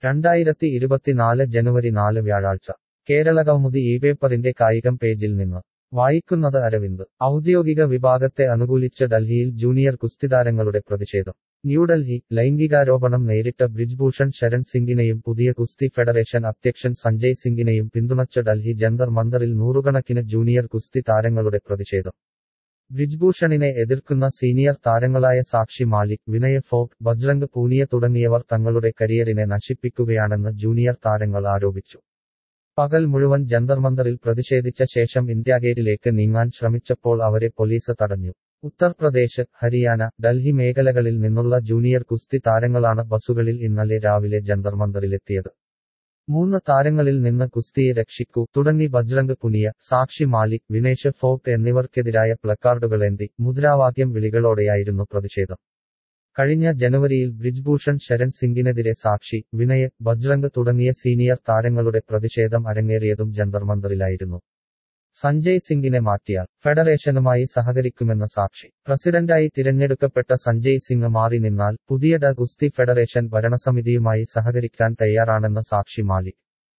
രണ്ടായിരത്തി ഇരുപത്തിനാല് ജനുവരി നാല് വ്യാഴാഴ്ച കേരള കൗമുദി ഈ പേപ്പറിന്റെ കായികം പേജിൽ നിന്ന് വായിക്കുന്നത് അരവിന്ദ് ഔദ്യോഗിക വിഭാഗത്തെ അനുകൂലിച്ച് ഡൽഹിയിൽ ജൂനിയർ കുസ്തിതാരങ്ങളുടെ പ്രതിഷേധം ന്യൂഡൽഹി ലൈംഗികാരോപണം നേരിട്ട ബ്രിജ്ഭൂഷൺ ശരൺ സിംഗിനെയും പുതിയ കുസ്തി ഫെഡറേഷൻ അധ്യക്ഷൻ സഞ്ജയ് സിംഗിനെയും പിന്തുണച്ച ഡൽഹി ജന്തർ മന്ദറിൽ നൂറുകണക്കിന് ജൂനിയർ കുസ്തി താരങ്ങളുടെ പ്രതിഷേധം ബ്രിജ്ഭൂഷണിനെ എതിർക്കുന്ന സീനിയർ താരങ്ങളായ സാക്ഷി മാലിക് വിനയ് ഫോർട്ട് ബജ്രംഗ് പൂനിയ തുടങ്ങിയവർ തങ്ങളുടെ കരിയറിനെ നശിപ്പിക്കുകയാണെന്ന് ജൂനിയർ താരങ്ങൾ ആരോപിച്ചു പകൽ മുഴുവൻ ജന്തർമന്ദറിൽ പ്രതിഷേധിച്ച ശേഷം ഇന്ത്യാഗേറ്റിലേക്ക് നീങ്ങാൻ ശ്രമിച്ചപ്പോൾ അവരെ പോലീസ് തടഞ്ഞു ഉത്തർപ്രദേശ് ഹരിയാന ഡൽഹി മേഖലകളിൽ നിന്നുള്ള ജൂനിയർ കുസ്തി താരങ്ങളാണ് ബസുകളിൽ ഇന്നലെ രാവിലെ ജന്തർമന്ദറിലെത്തിയത് മൂന്ന് താരങ്ങളിൽ നിന്ന് കുസ്തിയെ രക്ഷിക്കൂ തുടങ്ങി ബജ്രംഗ് പുനിയ സാക്ഷി മാലിക് വിനേഷ് ഫോർട്ട് എന്നിവർക്കെതിരായ പ്ലക്കാർഡുകളേന്തി മുദ്രാവാക്യം വിളികളോടെയായിരുന്നു പ്രതിഷേധം കഴിഞ്ഞ ജനുവരിയിൽ ബ്രിജ്ഭൂഷൺ ശരൺ സിംഗിനെതിരെ സാക്ഷി വിനയ് ബജ്രംഗ് തുടങ്ങിയ സീനിയർ താരങ്ങളുടെ പ്രതിഷേധം അരങ്ങേറിയതും ജന്തർമന്ദറിലായിരുന്നു സഞ്ജയ് സിംഗിനെ മാറ്റിയാൽ ഫെഡറേഷനുമായി സഹകരിക്കുമെന്ന സാക്ഷി പ്രസിഡന്റായി തിരഞ്ഞെടുക്കപ്പെട്ട സഞ്ജയ് സിംഗ് മാറി നിന്നാൽ പുതിയ ഡ ഗുസ്തി ഫെഡറേഷൻ ഭരണസമിതിയുമായി സഹകരിക്കാൻ തയ്യാറാണെന്ന് സാക്ഷി മാലിക്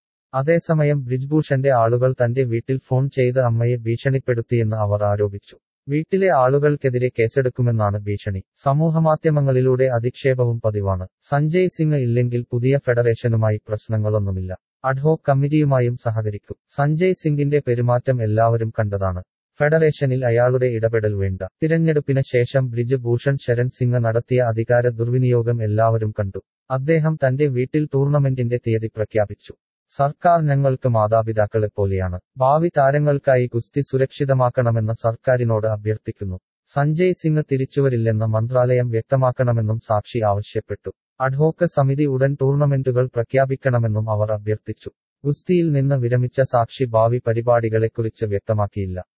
അതേസമയം ബ്രിജ്ഭൂഷന്റെ ആളുകൾ തന്റെ വീട്ടിൽ ഫോൺ ചെയ്ത് അമ്മയെ ഭീഷണിപ്പെടുത്തിയെന്ന് അവർ ആരോപിച്ചു വീട്ടിലെ ആളുകൾക്കെതിരെ കേസെടുക്കുമെന്നാണ് ഭീഷണി സമൂഹമാധ്യമങ്ങളിലൂടെ അധിക്ഷേപവും പതിവാണ് സഞ്ജയ് സിംഗ് ഇല്ലെങ്കിൽ പുതിയ ഫെഡറേഷനുമായി പ്രശ്നങ്ങളൊന്നുമില്ല അഡ്ഹോക് കമ്മിറ്റിയുമായും സഹകരിക്കും സഞ്ജയ് സിംഗിന്റെ പെരുമാറ്റം എല്ലാവരും കണ്ടതാണ് ഫെഡറേഷനിൽ അയാളുടെ ഇടപെടൽ വേണ്ട തിരഞ്ഞെടുപ്പിന് ശേഷം ബ്രിജ് ഭൂഷൺ ശരൺ സിംഗ് നടത്തിയ അധികാര ദുർവിനിയോഗം എല്ലാവരും കണ്ടു അദ്ദേഹം തന്റെ വീട്ടിൽ ടൂർണമെന്റിന്റെ തീയതി പ്രഖ്യാപിച്ചു സർക്കാർ ഞങ്ങൾക്ക് മാതാപിതാക്കളെപ്പോലെയാണ് ഭാവി താരങ്ങൾക്കായി കുസ്തി സുരക്ഷിതമാക്കണമെന്ന് സർക്കാരിനോട് അഭ്യർത്ഥിക്കുന്നു സഞ്ജയ് സിംഗ് തിരിച്ചുവരില്ലെന്ന് മന്ത്രാലയം വ്യക്തമാക്കണമെന്നും സാക്ഷി ആവശ്യപ്പെട്ടു അഡ്ഹോക്ക് സമിതി ഉടൻ ടൂർണമെന്റുകൾ പ്രഖ്യാപിക്കണമെന്നും അവർ അഭ്യർത്ഥിച്ചു ഗുസ്തിയിൽ നിന്ന് വിരമിച്ച സാക്ഷി ഭാവി പരിപാടികളെക്കുറിച്ച് വ്യക്തമാക്കിയില്ല